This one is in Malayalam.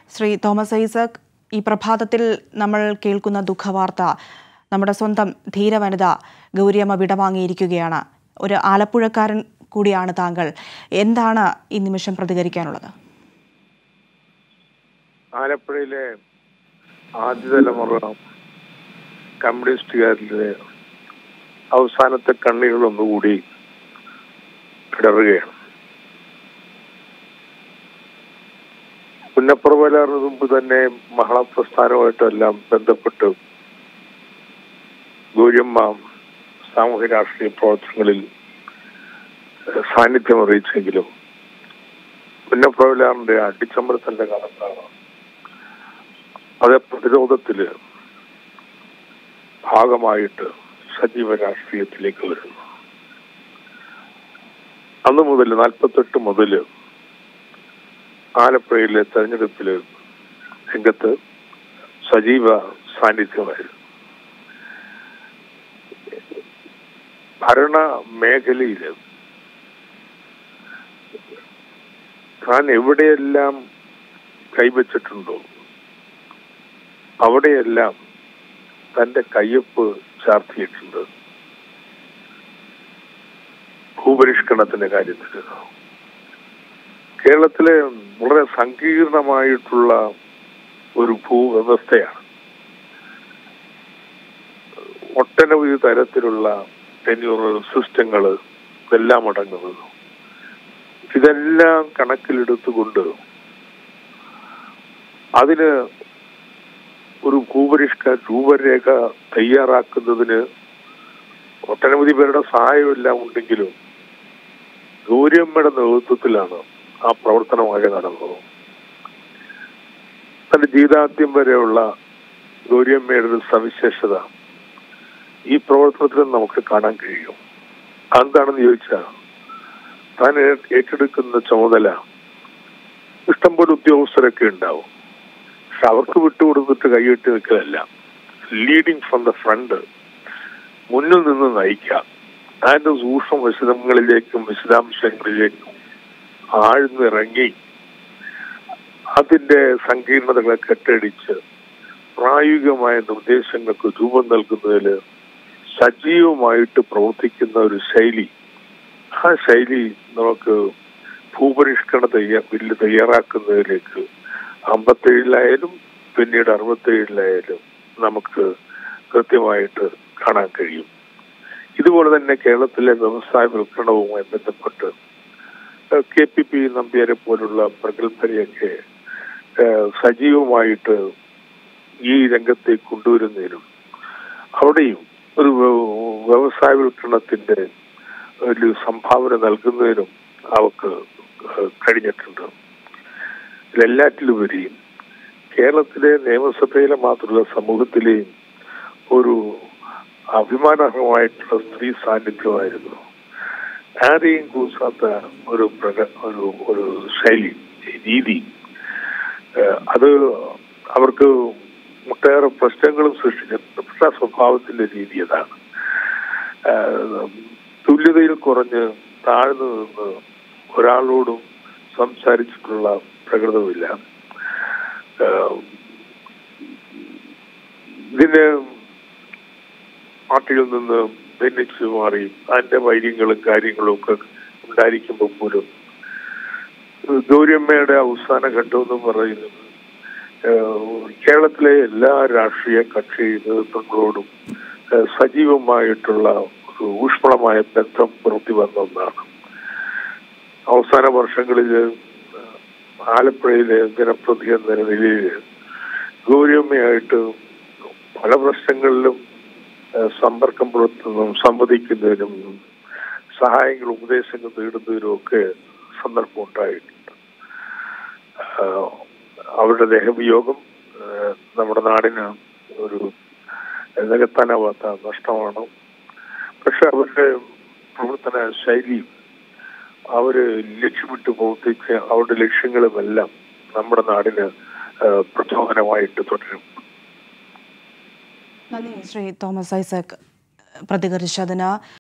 ശ്രീ തോമസ് ഐസക് ഈ പ്രഭാതത്തിൽ നമ്മൾ കേൾക്കുന്ന ദുഃഖവാർത്ത നമ്മുടെ സ്വന്തം ധീരവനിത ഗൗരിയമ്മ വിടവാങ്ങിയിരിക്കുകയാണ് ഒരു ആലപ്പുഴക്കാരൻ കൂടിയാണ് താങ്കൾ എന്താണ് ഈ നിമിഷം പ്രതികരിക്കാനുള്ളത് ആലപ്പുഴയിലെ ആദ്യ തലമുറ കമ്മ്യൂണിസ്റ്റുകാരിലെ അവസാനത്തെ കണ്ണികൾ ഒന്നുകൂടി ഇടറുകയാണ് പുന്നപ്പുറവലാറിന് മുമ്പ് തന്നെ മഹള പ്രസ്ഥാനവുമായിട്ടെല്ലാം ബന്ധപ്പെട്ട് ഗൗരിയമ്മ സാമൂഹ്യ രാഷ്ട്രീയ പ്രവർത്തനങ്ങളിൽ ഏഹ്, സാന്നിധ്യം അറിയിച്ചെങ്കിലും പുന്നപ്പുറവലാറിന്റെ അടിച്ചമർത്തലിന്റെ കാലത്താണ് അത് പ്രതിരോധത്തില് ഭാഗമായിട്ട് സജീവ രാഷ്ട്രീയത്തിലേക്ക് വരുന്നു അന്ന് മുതൽ നാൽപ്പത്തെട്ട് മുതൽ ആലപ്പുഴയിലെ തെരഞ്ഞെടുപ്പില് രംഗത്ത് സജീവ സാന്നിധ്യമായിരുന്നു ഭരണ മേഖലയില് താൻ എവിടെയെല്ലാം കൈവച്ചിട്ടുണ്ടോ അവിടെയെല്ലാം തന്റെ കയ്യൊപ്പ് ചാർത്തിയിട്ടുണ്ട് ഭൂപരിഷ്കരണത്തിന്റെ കാര്യത്തിൽ കേരളത്തിലെ വളരെ സങ്കീർണമായിട്ടുള്ള ഒരു ഭൂവ്യവസ്ഥയാണ് ഒട്ടനവധി തരത്തിലുള്ള ടെന്യൂർ സിസ്റ്റങ്ങൾ ഇതെല്ലാം അടങ്ങുന്നത് ഇതെല്ലാം കണക്കിലെടുത്തുകൊണ്ട് അതിന് ഒരു ഭൂപരിഷ്ക രൂപരേഖ തയ്യാറാക്കുന്നതിന് ഒട്ടനവധി പേരുടെ സഹായമെല്ലാം ഉണ്ടെങ്കിലും ഗൗരിയമ്മയുടെ നേതൃത്വത്തിലാണ് ആ പ്രവർത്തനമൊക്കെ നടന്നത് തന്റെ ജീവിതാന്ത്യം വരെയുള്ള ഗൗരിയമ്മയുടെ ഒരു സവിശേഷത ഈ പ്രവർത്തനത്തിൽ നമുക്ക് കാണാൻ കഴിയും അതെന്താണെന്ന് ചോദിച്ചാൽ താൻ ഏ- ഏറ്റെടുക്കുന്ന ചുമതല ഇഷ്ടംപോലെ ഉദ്യോഗസ്ഥരൊക്കെ ഉണ്ടാവും പക്ഷെ അവർക്ക് വിട്ടുകൊടുത്തിട്ട് കൈയിട്ട് നിൽക്കലല്ല ലീഡിങ് ഫ്രം ദ ഫ്രണ്ട് മുന്നിൽ നിന്ന് നയിക്കുക അതിന്റെ സൂക്ഷ്മ വിശദങ്ങളിലേക്കും വിശദാംശങ്ങളിലേക്കും ആഴ്ന്നിറങ്ങി അതിന്റെ സങ്കീർണതകളെ കെട്ടടിച്ച് പ്രായോഗികമായ നിർദ്ദേശങ്ങൾക്ക് രൂപം നൽകുന്നതിൽ സജീവമായിട്ട് പ്രവർത്തിക്കുന്ന ഒരു ശൈലി ആ ശൈലി നമുക്ക് ഭൂപരിഷ്കരണ തയ്യാ ബില്ല് തയ്യാറാക്കുന്നതിലേക്ക് അമ്പത്തേഴിലായാലും പിന്നീട് അറുപത്തേഴിലായാലും നമുക്ക് കൃത്യമായിട്ട് കാണാൻ കഴിയും ഇതുപോലെ തന്നെ കേരളത്തിലെ വ്യവസായവൽക്കരണവുമായി ബന്ധപ്പെട്ട് കെ പി പി നമ്പ്യാരെ പോലുള്ള പ്രഗത്ഭരെയൊക്കെ ഏഹ്, സജീവമായിട്ട് ഈ രംഗത്തേക്ക് കൊണ്ടുവരുന്നതിനും അവിടെയും ഒരു വ്യ- വ്യവസായവൽക്കരണത്തിന്റെ ഒരു സംഭാവന നൽകുന്നതിനും അവർക്ക് ഏഹ്, കഴിഞ്ഞിട്ടുണ്ട് ഇതിലെല്ലാറ്റിലുപരി കേരളത്തിലെ നിയമസഭയിലെ മാത്രമല്ല സമൂഹത്തിലെയും ഒരു അഭിമാനാർഹമായിട്ടുള്ള സ്ത്രീ സാന്നിധ്യമായിരുന്നു ആരെയും കൂസാത്ത ഒരു പ്രക- ഒരു ഒരു ശൈലി രീതി ഏഹ് അത് അവർക്ക് ഒട്ടേറെ പ്രശ്നങ്ങളും സൃഷ്ടിച്ചിട്ടുണ്ട് പക്ഷെ ആ സ്വഭാവത്തിന്റെ രീതി അതാണ് ഏഹ് തുല്യതയിൽ കുറഞ്ഞ് താഴ്ന്നു നിന്ന് ഒരാളോടും സംസാരിച്ചിട്ടുള്ള പ്രകൃതമില്ല ഏഹ് ഇതിന് പാർട്ടിയിൽ നിന്ന് ഭിന്നിച്ചു മാറി അതിന്റെ വൈര്യങ്ങളും കാര്യങ്ങളും ഒക്കെ ഉണ്ടായിരിക്കുമ്പോൾ പോലും ഗൗരിയമ്മയുടെ അവസാന ഘട്ടം എന്ന് പറയുന്നത് ഏഹ് കേരളത്തിലെ എല്ലാ രാഷ്ട്രീയ കക്ഷി നേതൃത്വങ്ങളോടും ഏഹ് സജീവമായിട്ടുള്ള ഒരു ഊഷ്മളമായ ബന്ധം പുറത്തി വന്ന ഒന്നാണ് അവസാന വർഷങ്ങളിൽ ആലപ്പുഴയിലെ ജനപ്രതി എന്ന നിലയിൽ ഗൗരിയമ്മയായിട്ട് പല പ്രശ്നങ്ങളിലും ഏഹ് സമ്പർക്കം പുലർത്തുന്നതും സംവദിക്കുന്നതിനും സഹായങ്ങൾ ഉപദേശങ്ങൾ നേടുന്നതിനും ഒക്കെ സന്ദർഭം ഉണ്ടായിട്ടുണ്ട് ആഹ് അവരുടെ ദേഹവിയോഗം ആഹ് നമ്മുടെ നാടിന് ഒരു നികത്താനാവാത്ത നഷ്ടമാണ് പക്ഷെ അവരുടെ പ്രവർത്തന ശൈലിയും അവര് ലക്ഷ്യമിട്ട് പ്രവർത്തിച്ച അവരുടെ ലക്ഷ്യങ്ങളുമെല്ലാം നമ്മുടെ നാടിന് ആഹ് പ്രചോദനമായിട്ട് തുടരും നന്ദി ശ്രീ തോമസ് ഐസക് പ്രതികരിച്ചതിന്